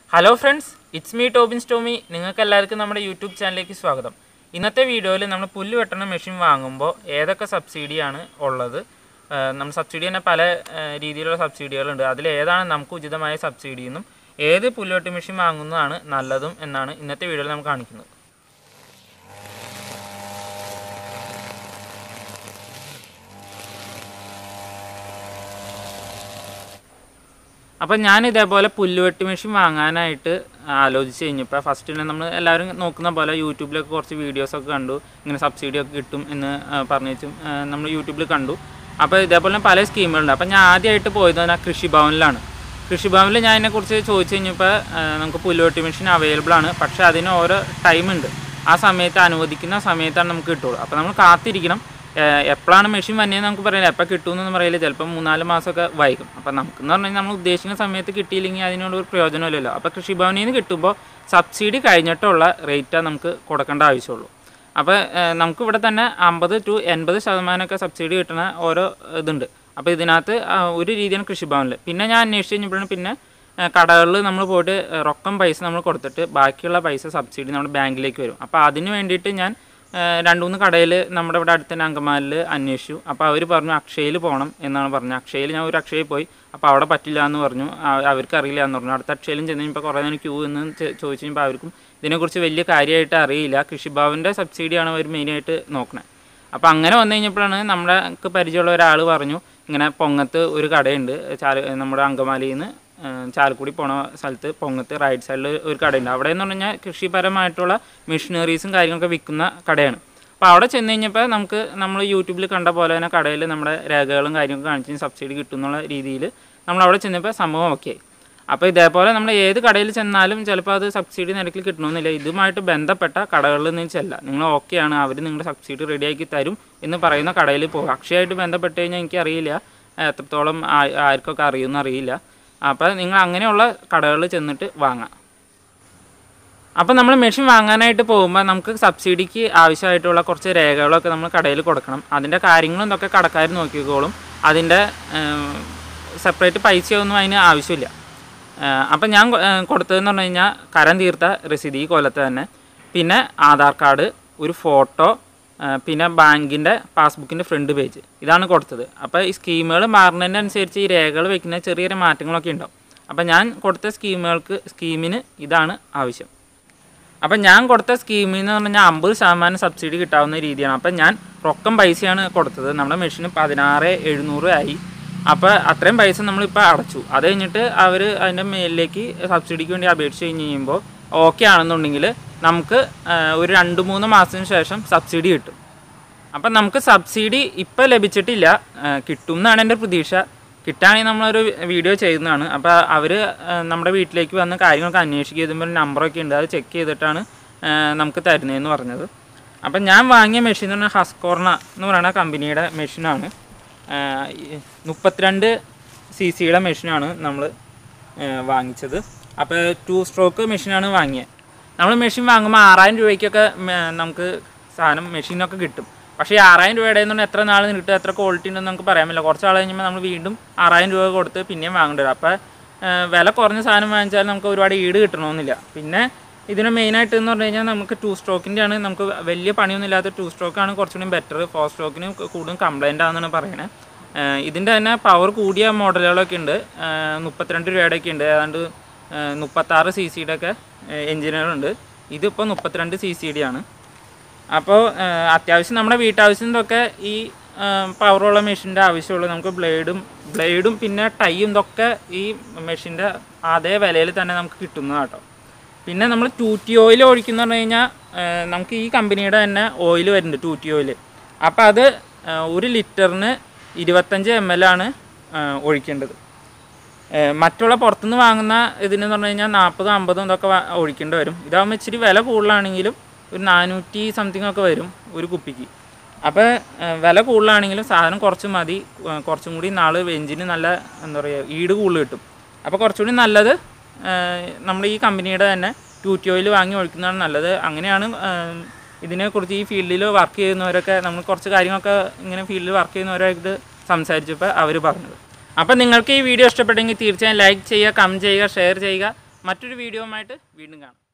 hello friends it's me Tobin Stormy നിങ്ങൾക്ക് എല്ലാവർക്കും നമ്മുടെ യൂട്യൂബ് ചാനലിലേക്ക് സ്വാഗതം ഇന്നത്തെ വീഡിയോയിൽ നമ്മൾ പുല്ല് വെട്ടണ മെഷീൻ വാങ്ങുമ്പോൾ ഏതൊക്കെ സബ്സിഡിയാണ് ഉള്ളത് ആ, നമ്മൾ സബ്സിഡി തന്നെ പല ആ, രീതിയിലുള്ള സബ്സിഡികളുണ്ട് അതിൽ ഏതാണ് നമുക്ക് ഉചിതമായ സബ്സിഡി എന്നും ഏത് പുല്ലുവെട്ട് മെഷീൻ വാങ്ങുന്നതാണ് നല്ലതും എന്നാണ് ഇന്നത്തെ വീഡിയോയിൽ നമുക്ക് കാണിക്കുന്നത് അപ്പം ഞാൻ ഇതേപോലെ പുല്ലുവെട്ടി മെഷീൻ വാങ്ങാനായിട്ട് ആലോചിച്ച് കഴിഞ്ഞപ്പോൾ ഫസ്റ്റ് തന്നെ നമ്മൾ എല്ലാവരും നോക്കുന്ന പോലെ യൂട്യൂബിലൊക്കെ കുറച്ച് വീഡിയോസൊക്കെ കണ്ടു ഇങ്ങനെ സബ്സിഡി ഒക്കെ കിട്ടും എന്ന് ആ, പറഞ്ഞു വെച്ചും ആ, നമ്മൾ യൂട്യൂബിൽ കണ്ടു അപ്പോൾ ഇതേപോലെ തന്നെ പല സ്കീമുകളുണ്ട് അപ്പോൾ ഞാൻ ആദ്യമായിട്ട് പോയത് തന്നെ കൃഷിഭവനിലാണ് കൃഷിഭവനിൽ ഞാൻ ഇതിനെക്കുറിച്ച് ചോദിച്ചു കഴിഞ്ഞപ്പോൾ ആ, നമുക്ക് പുല്ലുവെട്ടി മെഷീൻ അവൈലബിൾ ആണ് പക്ഷേ അതിന് ഓരോ ടൈമുണ്ട് ആ സമയത്ത് അനുവദിക്കുന്ന സമയത്താണ് നമുക്ക് കിട്ടുള്ളൂ അപ്പോൾ നമ്മൾ കാത്തിരിക്കണം ഏഹ് എപ്പോഴാണ് മെഷീൻ വന്നതെന്ന് നമുക്ക് പറയാം എപ്പോൾ കിട്ടുമെന്നൊന്നും പറയില്ല ചിലപ്പോൾ മൂന്നാല് മാസമൊക്കെ വൈകും അപ്പോൾ നമുക്കെന്ന് പറഞ്ഞു കഴിഞ്ഞാൽ നമ്മൾ ഉദ്ദേശിക്കുന്ന സമയത്ത് കിട്ടിയില്ലെങ്കിൽ അതിനോട് ഒരു പ്രയോജനമില്ലല്ലോ അപ്പോൾ കൃഷിഭവനിൽ നിന്ന് കിട്ടുമ്പോൾ സബ്സിഡി കഴിഞ്ഞിട്ടുള്ള റേറ്റാണ് നമുക്ക് കൊടുക്കേണ്ട ആവശ്യമുള്ളൂ അപ്പോൾ ഏഹ് നമുക്കിവിടെ തന്നെ അമ്പത് ടു എൺപത് ശതമാനമൊക്കെ സബ്സിഡി കിട്ടുന്ന ഓരോ ഇതുണ്ട് അപ്പോൾ ഇതിനകത്ത് ആ, ഒരു രീതിയാണ് കൃഷിഭവനിൽ പിന്നെ ഞാൻ അന്വേഷിച്ച് കഴിഞ്ഞപ്പോഴാണ് പിന്നെ കടകളിൽ നമ്മൾ പോയിട്ട് ഏഹ് റൊക്കം പൈസ നമ്മൾ കൊടുത്തിട്ട് ബാക്കിയുള്ള പൈസ സബ്സിഡി നമ്മുടെ ബാങ്കിലേക്ക് വരും അപ്പോൾ അതിന് വേണ്ടിയിട്ട് ഞാൻ ഏഹ് രണ്ട് മൂന്ന് കടയിൽ നമ്മുടെ ഇവിടെ അടുത്ത തന്നെ അങ്കമാലിൽ അന്വേഷിച്ചു അപ്പോൾ അവർ പറഞ്ഞു അക്ഷയയിൽ പോകണം എന്നാണ് പറഞ്ഞത് അക്ഷയയിൽ ഞാൻ ഒരു അക്ഷയയിൽ പോയി അപ്പോൾ അവിടെ പറ്റില്ല എന്ന് പറഞ്ഞു ആ- അവർക്ക് അറിയില്ല എന്ന് പറഞ്ഞു അടുത്ത അക്ഷയയിലും ചെന്ന് കഴിഞ്ഞപ്പോൾ കുറേ നേരം ക്യൂ എന്ന് ചെ- ചോദിച്ചു കഴിഞ്ഞപ്പോൾ അവർക്കും ഇതിനെക്കുറിച്ച് വലിയ കാര്യമായിട്ട് അറിയില്ല കൃഷിഭവൻ്റെ സബ്സിഡിയാണ് അവർ മെയിനായിട്ട് നോക്കണത് അപ്പോൾ അങ്ങനെ വന്നു കഴിഞ്ഞപ്പോഴാണ് നമ്മുടെ നമുക്ക് പരിചയമുള്ള ഒരാൾ പറഞ്ഞു ഇങ്ങനെ പൊങ്ങത്ത് ഒരു കടയുണ്ട് ചാല നമ്മുടെ അങ്കമാലിയിൽ നിന്ന് ഏഹ് ചാലക്കുടി പോണ സ്ഥലത്ത് പൊങ്ങത്ത് റൈറ്റ് സൈഡിൽ ഒരു കടയുണ്ട് അവിടെ എന്ന് പറഞ്ഞു കഴിഞ്ഞാൽ കൃഷിപരമായിട്ടുള്ള മെഷീനറീസും കാര്യങ്ങളൊക്കെ വിൽക്കുന്ന കടയാണ് അപ്പോൾ അവിടെ ചെന്ന് കഴിഞ്ഞപ്പോൾ നമുക്ക് നമ്മൾ യൂട്യൂബിൽ കണ്ട പോലെ തന്നെ കടയിൽ നമ്മുടെ രേഖകളും കാര്യങ്ങളൊക്കെ കാണിച്ച് സബ്സിഡി കിട്ടും എന്നുള്ള രീതിയിൽ നമ്മൾ അവിടെ ചെന്നപ്പോൾ സംഭവം ഓക്കെ ആയി അപ്പോൾ ഇതേപോലെ നമ്മൾ ഏത് കടയിൽ ചെന്നാലും ചിലപ്പോൾ അത് സബ്സിഡി നിരക്കിൽ കിട്ടണമെന്നില്ല ഇതുമായിട്ട് ബന്ധപ്പെട്ട കടകളിൽ നിന്ന് ചെല്ല നിങ്ങൾ ഓക്കെയാണ് അവർ നിങ്ങളുടെ സബ്സിഡി റെഡിയാക്കി തരും എന്ന് പറയുന്ന കടയിൽ പോകും അക്ഷയമായിട്ട് ബന്ധപ്പെട്ട് കഴിഞ്ഞാൽ എനിക്കറിയില്ല എത്രത്തോളം ആ- ആർക്കൊക്കെ അറിയുമെന്ന് അറിയില്ല അപ്പോൾ നിങ്ങൾ അങ്ങനെയുള്ള കടകളിൽ ചെന്നിട്ട് വാങ്ങാം അപ്പോൾ നമ്മൾ മെഷീൻ വാങ്ങാനായിട്ട് പോകുമ്പോൾ നമുക്ക് സബ്സിഡിക്ക് ആവശ്യമായിട്ടുള്ള കുറച്ച് രേഖകളൊക്കെ നമ്മൾ കടയിൽ കൊടുക്കണം അതിൻ്റെ കാര്യങ്ങളും ഇതൊക്കെ കടക്കാർ നോക്കിക്കോളും അതിൻ്റെ സെപ്പറേറ്റ് പൈസയൊന്നും അതിന് ആവശ്യമില്ല അപ്പം ഞാൻ കൊ- ഏഹ് കൊടുത്തതെന്ന് പറഞ്ഞു കഴിഞ്ഞാൽ കരം തീർത്ത രസീത് ഈ കൊല്ലത്ത് തന്നെ പിന്നെ ആധാർ കാർഡ് ഒരു ഫോട്ടോ പിന്നെ ബാങ്കിൻ്റെ പാസ്ബുക്കിൻ്റെ ഫ്രണ്ട് പേജ് ഇതാണ് കൊടുത്തത് അപ്പോൾ ഈ സ്കീമുകൾ മാറുന്നതിനനുസരിച്ച് ഈ രേഖകൾ വെക്കുന്ന ചെറിയ ചെറിയ മാറ്റങ്ങളൊക്കെ ഉണ്ടാവും അപ്പോൾ ഞാൻ കൊടുത്ത സ്കീമുകൾക്ക് സ്കീമിന് ഇതാണ് ആവശ്യം അപ്പം ഞാൻ കൊടുത്ത സ്കീമിൽ എന്ന് പറഞ്ഞാൽ അമ്പത് ശതമാനം സബ്സിഡി കിട്ടാവുന്ന രീതിയാണ് അപ്പം ഞാൻ റൊക്കം പൈസയാണ് കൊടുത്തത് നമ്മുടെ മെഷീന് പതിനാറ് എഴുന്നൂറ് ആയി അപ്പോൾ അത്രയും പൈസ നമ്മളിപ്പോൾ അടച്ചു അത് കഴിഞ്ഞിട്ട് അവർ അതിൻ്റെ മേലിലേക്ക് സബ്സിഡിക്ക് വേണ്ടി അപേക്ഷിച്ച് കഴിഞ്ഞ് കഴിയുമ്പോൾ ഓക്കെ ആണെന്നുണ്ടെങ്കിൽ നമുക്ക് ആ, ഒരു രണ്ട് മൂന്ന് മാസത്തിന് ശേഷം സബ്സിഡി കിട്ടും അപ്പം നമുക്ക് സബ്സിഡി ഇപ്പം ലഭിച്ചിട്ടില്ല ആ, കിട്ടും എന്നാണ് എൻ്റെ പ്രതീക്ഷ കിട്ടുകയാണെങ്കിൽ നമ്മളൊരു വീഡിയോ ചെയ്യുന്നതാണ് അപ്പോൾ അവർ നമ്മുടെ വീട്ടിലേക്ക് വന്ന് കാര്യങ്ങളൊക്കെ അന്വേഷിക്കുക ചെയ്യുമ്പോൾ ഒരു നമ്പറൊക്കെ ഉണ്ട് അത് ചെക്ക് ചെയ്തിട്ടാണ് ആ, നമുക്ക് തരുന്നതെന്ന് പറഞ്ഞത് അപ്പം ഞാൻ വാങ്ങിയ മെഷീൻ എന്ന് പറഞ്ഞാൽ ഹസ്കോർണ എന്ന് പറയുന്ന കമ്പനിയുടെ മെഷീനാണ് മുപ്പത്തിരണ്ട് സി സിയുടെ മെഷീനാണ് നമ്മൾ വാങ്ങിച്ചത് അപ്പോൾ ടു സ്ട്രോക്ക് മെഷീനാണ് വാങ്ങിയത് നമ്മൾ മെഷീൻ വാങ്ങുമ്പോൾ ആറായിരം രൂപയ്ക്കൊക്കെ മ- നമുക്ക് സാധനം മെഷീനൊക്കെ കിട്ടും പക്ഷേ ഈ ആറായിരം രൂപയുടെ നിന്ന് എത്ര നാൾ കിട്ടും എത്ര ക്വാളിറ്റി ഉണ്ടെന്ന് നമുക്ക് പറയാൻ പറ്റില്ല കുറച്ച് നാൾ കഴിഞ്ഞപ്പോൾ നമ്മൾ വീണ്ടും ആറായിരം രൂപ കൊടുത്ത് പിന്നെയും വാങ്ങേണ്ടി വരും അപ്പോൾ വില കുറഞ്ഞ സാധനം വാങ്ങിച്ചാൽ നമുക്ക് ഒരുപാട് ഈട് കിട്ടണമെന്നില്ല പിന്നെ ഇതിന് മെയിനായിട്ട് എന്ന് പറഞ്ഞു കഴിഞ്ഞാൽ നമുക്ക് ടു സ്ട്രോക്കിൻ്റെ ആണ് നമുക്ക് വലിയ പണിയൊന്നും ഇല്ലാത്ത ടു സ്ട്രോക്കാണ് കുറച്ചുകൂടി ബെറ്റർ ഫോർ സ്ട്രോക്കിന് കൂടുതലും കംപ്ലൈൻ്റ് ആണെന്നാണ് പറയുന്നത് ഇതിൻ്റെ തന്നെ പവർ കൂടിയ മോഡലുകളൊക്കെ ഉണ്ട് ഏഹ് മുപ്പത്തിരണ്ട് രൂപയുടെ ഒക്കെ ഉണ്ട് ഏതാണ്ട് ഏഹ് മുപ്പത്താറ് സി സിയുടെ ഒക്കെ എഞ്ചിനുകളുണ്ട് ഇതിപ്പോൾ മുപ്പത്തിരണ്ട് സി സിയുടെ ആണ് അപ്പോൾ ഏഹ് അത്യാവശ്യം നമ്മുടെ വീട്ടാവശ്യത്തിനൊക്കെ ഈ ഏഹ് പവറുള്ള മെഷീൻ്റെ ആവശ്യമുള്ളൂ നമുക്ക് ബ്ലേഡും ബ്ലേഡും പിന്നെ ടൈയും ഇതൊക്കെ ഈ മെഷീൻ്റെ അതേ വിലയിൽ തന്നെ നമുക്ക് കിട്ടുന്നതാണ് കേട്ടോ പിന്നെ നമ്മൾ ടൂറ്റി ഓയിൽ ഒഴിക്കുന്ന പറഞ്ഞു കഴിഞ്ഞാൽ ഏഹ് നമുക്ക് ഈ കമ്പനിയുടെ തന്നെ ഓയിൽ വരുന്നുണ്ട് ടൂറ്റി ഓയിൽ അപ്പോൾ അത് ഏഹ് ഒരു ലിറ്ററിന് ഇരുപത്തഞ്ച് എം എൽ ആണ് ഏഹ് ഒഴിക്കേണ്ടത് ഏഹ് മറ്റുള്ള പുറത്തുനിന്ന് വാങ്ങുന്ന ഇതിന് പറഞ്ഞു കഴിഞ്ഞാൽ നാൽപ്പതും അമ്പതും ഇതൊക്കെ വാ- ഒഴിക്കേണ്ടി വരും ഇതാകുമ്പോൾ ഇച്ചിരി വില കൂടുതലാണെങ്കിലും ഒരു നാനൂറ്റി സംതിങ് ഒക്കെ വരും ഒരു കുപ്പിക്ക് അപ്പോൾ ഏഹ് വില കൂടുതലാണെങ്കിലും സാധനം കുറച്ച് മതി ഏഹ് കുറച്ചും കൂടി നാൾ എഞ്ചിന് നല്ല എന്താ പറയുക ഈട് കൂടുതൽ കിട്ടും അപ്പോൾ കുറച്ചുകൂടി നല്ലത് ഏഹ് നമ്മുടെ ഈ കമ്പനിയുടെ തന്നെ ടൂറ്റി ഓയിൽ വാങ്ങി ഒഴിക്കുന്നതാണ് നല്ലത് അങ്ങനെയാണ് ഏഹ് ഇതിനെക്കുറിച്ച് ഈ ഫീൽഡിൽ വർക്ക് ചെയ്യുന്നവരൊക്കെ നമ്മൾ കുറച്ച് കാര്യങ്ങളൊക്കെ ഇങ്ങനെ ഫീൽഡിൽ വർക്ക് ചെയ്യുന്നവരായിട്ട് സംസാരിച്ചപ്പോൾ അവർ പറഞ്ഞത് അപ്പോൾ നിങ്ങൾക്ക് ഈ വീഡിയോ ഇഷ്ടപ്പെട്ടെങ്കിൽ തീർച്ചയായും ലൈക്ക് ചെയ്യുക കമൻറ്റ് ചെയ്യുക ഷെയർ ചെയ്യുക മറ്റൊരു വീഡിയോയുമായിട്ട് വീണ്ടും കാണാം